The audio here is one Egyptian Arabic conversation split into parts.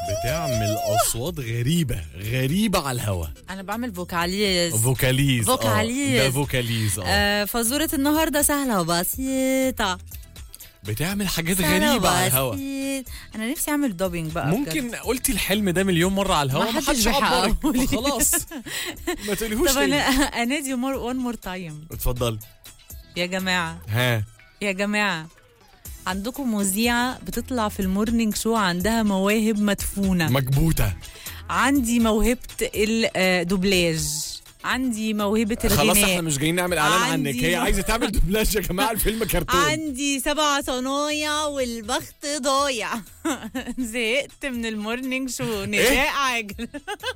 بتعمل اصوات غريبه غريبه على الهوا انا بعمل فوكاليز فوكاليز آه، فوكاليز. ده فوكاليز اه آه فزورة النهاردة سهلة وبسيطة بتعمل حاجات سهلة غريبة على الهوا وبسيط. أنا نفسي أعمل دوبينج بقى بجد. ممكن قلتي الحلم ده مليون مرة على الهوا ما ما حدش حدش عبرك بيحققهولي. خلاص ما تقوليهوش طب أنا تاني أنادي مور وان مور تايم اتفضل يا جماعة ها يا جماعة عندكم مذيعة بتطلع في المورنينج شو عندها مواهب مدفونة مكبوتة عندي موهبة الدوبلاج عندي موهبة خلاص احنا الغناء مش جايين نعمل اعلان عندي عنك هي م- عايزة تعمل دوبلاج يا جماعة الفيلم كرتون عندي سبع صنايع والبخت ضايع زهقت من المورنينج شو نداء عاجل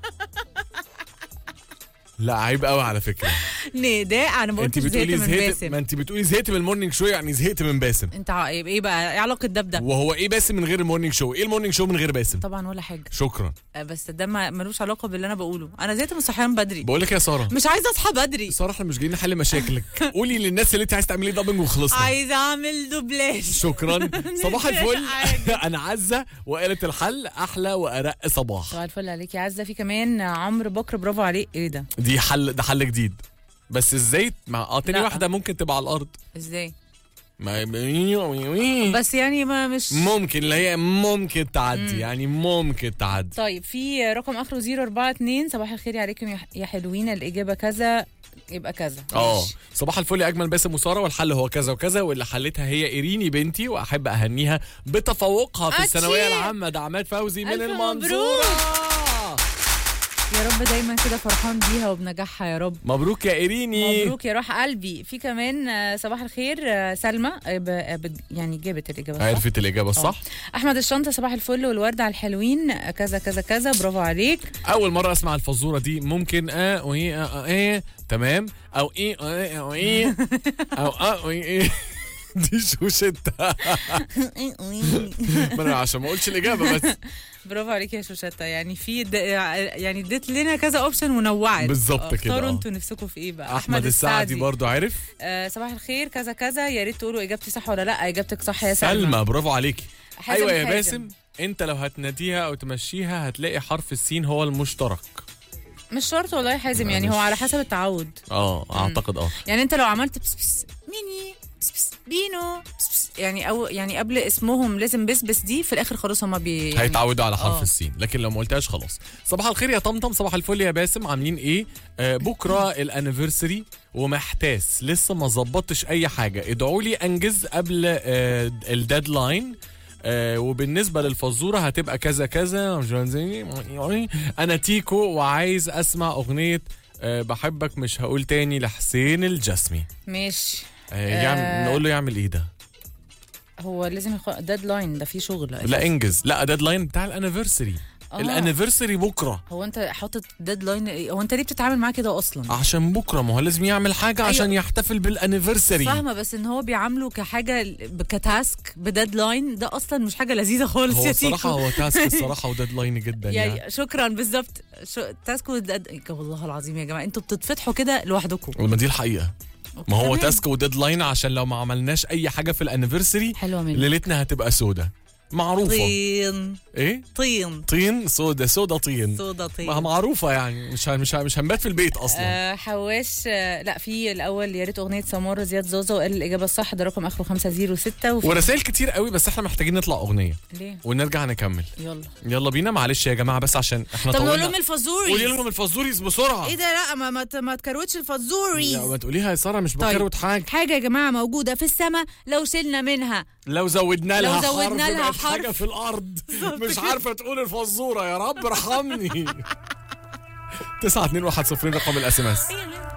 لا عيب قوي على فكرة نداء انا ما انت قلتش زهقت بتقولي من زهقت باسم ما انت بتقولي زهقت من المورنينج شو يعني زهقت من باسم انت ع- ايه بقى ايه علاقه ده بده وهو ايه باسم من غير المورنينج شو ايه المورنينج شو من غير باسم طبعا ولا حاجه شكرا آه، بس ده ما- ملوش علاقه باللي انا بقوله انا زهقت من الصحيان بدري بقول لك يا سارة مش عايزه اصحى بدري سارة احنا مش جايين نحل مشاكلك قولي للناس اللي انت عايز تعملي دبنج وخلصنا عايزه اعمل دوبلاج شكرا صباح الفل عادي. انا عزه وقالة الحل احلى وارق صباح صباح الفل عليك يا عزه في كمان عمرو بكر برافو عليك ايه ده دي حل ده حل جديد بس ازاي مع اه تاني لا. واحده ممكن تبقى على الارض ازاي ما بس يعني ما مش ممكن اللي هي ممكن تعدي يعني ممكن تعدي طيب في رقم اخره 042 صباح الخير عليكم يا- يا حلوين الاجابه كذا يبقى كذا اه ماشي. صباح الفل يا اجمل باسم وساره والحل هو كذا وكذا واللي حلتها هي ايريني بنتي واحب اهنيها بتفوقها في أتشي. الثانويه العامه ده عماد فوزي من ألف المنصوره يا رب دايما كده فرحان بيها وبنجاحها يا رب مبروك يا ايريني مبروك يا روح قلبي في كمان آه، صباح الخير آه، سلمى آه، ب- آه، بت- يعني جابت الاجابه صح عرفت الاجابه الصح احمد الشنطه صباح الفل والورد على الحلوين آه، كذا كذا كذا برافو عليك اول مره اسمع الفزوره دي ممكن اه وايه اه اه ايه تمام او ايه اه او ايه او اه وايه ايه دي شوشتها ما انا عشان ما اقولش الاجابه بس برافو عليك يا شوشتة يعني في د... يعني اديت لنا كذا اوبشن ونوعت بالظبط كده، اختاروا اه. انتوا نفسكم في ايه بقى احمد السعدي برضو عارف آه صباح الخير كذا كذا يا ريت تقولوا اجابتي صح ولا لا اجابتك صح يا سلمى سلمى برافو عليكي حازم ايوه يا حازم. باسم انت لو هتناديها او تمشيها هتلاقي حرف السين هو المشترك مش شرط والله يا حازم لا، يعني هو مش- على حسب التعود اه اعتقد اه يعني انت لو عملت بس بس ميني بس بس بينو بس بس يعني او يعني قبل اسمهم لازم بس بس دي في الاخر خلاص هما بي يعني هيتعودوا على حرف آه. السين لكن لو ما قلتهاش خلاص صباح الخير يا طمطم صباح الفل يا باسم عاملين ايه آه بكره الانيفرساري ومحتاس لسه ما ظبطتش اي حاجه ادعوا لي انجز قبل آه الديدلاين آه وبالنسبه للفزوره هتبقى كذا كذا انا تيكو وعايز اسمع اغنيه آه بحبك مش هقول تاني لحسين الجسمي ماشي آه يعمل آه. نقول له يعمل ايه ده هو لازم يخ... ديدلاين ده في شغل لا انجز لا ديدلاين بتاع الانيفرساري آه. الانيفرساري بكره هو انت حاطط ديدلاين هو انت ليه بتتعامل معاه كده اصلا عشان بكره ما هو لازم يعمل حاجه أيوة. عشان يحتفل بالانيفرساري فاهمه بس ان هو بيعامله كحاجه ب- كتاسك بديدلاين ده اصلا مش حاجه لذيذه خالص هو يا الصراحه تيكو هو تاسك الصراحه وديدلاين جدا يعني, يعني شكرا بالظبط شو... تاسك ودد... والله العظيم يا جماعه انتوا بتتفتحوا كده لوحدكم ما دي الحقيقه ما هو تمام. تاسك وديدلاين عشان لو ما عملناش اي حاجه في الانيفرساري حلوه منك ليلتنا هتبقى سودا معروفه طين ايه طين طين سودا سودا طين سودا ما طين معروفه يعني مش ه- مش ه- مش هنبات في البيت اصلا آه حواش آه لا في الاول يا ريت اغنيه سماره زياد زوزو وقال الاجابه الصح ده رقم اخره 506 وفي ورسائل كتير قوي بس احنا محتاجين نطلع اغنيه ليه ونرجع نكمل يلا يلا بينا معلش يا جماعه بس عشان احنا طب نقول طولنا لهم الفازوري قولي لهم الفزوريز بسرعه ايه ده لا ما ما, ت- ما تكروتش الفازوري يا ما تقوليها يا ساره مش طيب. بكروت حاجه حاجه يا جماعه موجوده في السماء لو شلنا منها لو زودنا لو لها زودنا حرف لها بقت حاجه حرف. في الارض مش عارفه تقول الفزوره يا رب ارحمني 9 2 1 0 رقم الاس ام اس